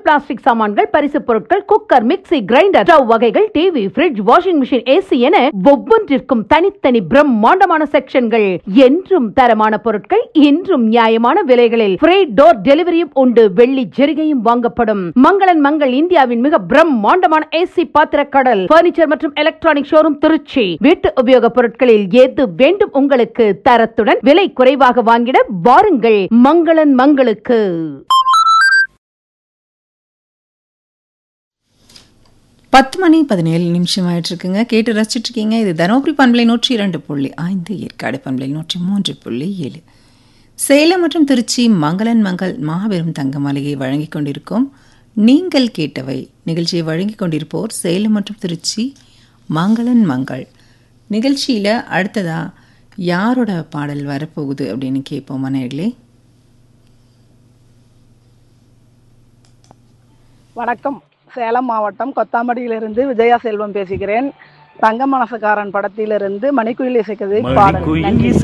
plastic சாமான்கள் பரிசு பொருட்கள் குக்கர் மிக்ஸி கிரைண்டர் ஸ்டவ் வகைகள் TV fridge washing machine AC என ஒவ்வொன்றிற்கும் தனித்தனி பிரம்மாண்டமான செக்ஷன்கள் என்றும் தரமான பொருட்கள் இன்றும் நியாயமான விலைகளில் ஃப்ரீ டோர் டெலிவரியும் உண்டு வெள்ளி ஜெரிகையும் வாங்கப்படும் மங்களன் மங்கள் இந்தியாவின் மிக பிரம்மாண்டமான ஏசி பாத்திர கடல் பர்னிச்சர் மற்றும் எலக்ட்ரானிக் ஷோரூம் திருச்சி வீட்டு உபயோகப் பொருட்களில் எது வேண்டும் உங்களுக்கு தரத்துடன் விலை குறைவாக வாங்கிட வாருங்கள் மங்களன் மங்களுக்கு பத்து மணி பதினேழு நிமிஷம் ஆயிட்டு இருக்குங்க கேட்டு ரசிச்சிட்டு இருக்கீங்க இது தருமபுரி பண்பலை நூற்றி இரண்டு புள்ளி ஐந்து ஏற்காடு பண்பலை நூற்றி மூன்று புள்ளி ஏழு சேலம் மற்றும் திருச்சி மங்களன் மங்கள் மாபெரும் தங்க மாளிகை வழங்கிக் கொண்டிருக்கும் நீங்கள் கேட்டவை நிகழ்ச்சியை வழங்கிக் கொண்டிருப்போர் சேலம் மற்றும் திருச்சி மங்களன் மங்கள் நிகழ்ச்சியில் அடுத்ததா யாரோட பாடல் வரப்போகுது அப்படின்னு கேட்போம் நேர்களே வணக்கம் சேலம் மாவட்டம் கொத்தாம்படியிலிருந்து விஜயா செல்வம் பேசுகிறேன் தங்க மனசுக்காரன் படத்திலிருந்து மணிக்குயில் இசைக்கதை பாடல் மணிக்குயில் நன்றி இசை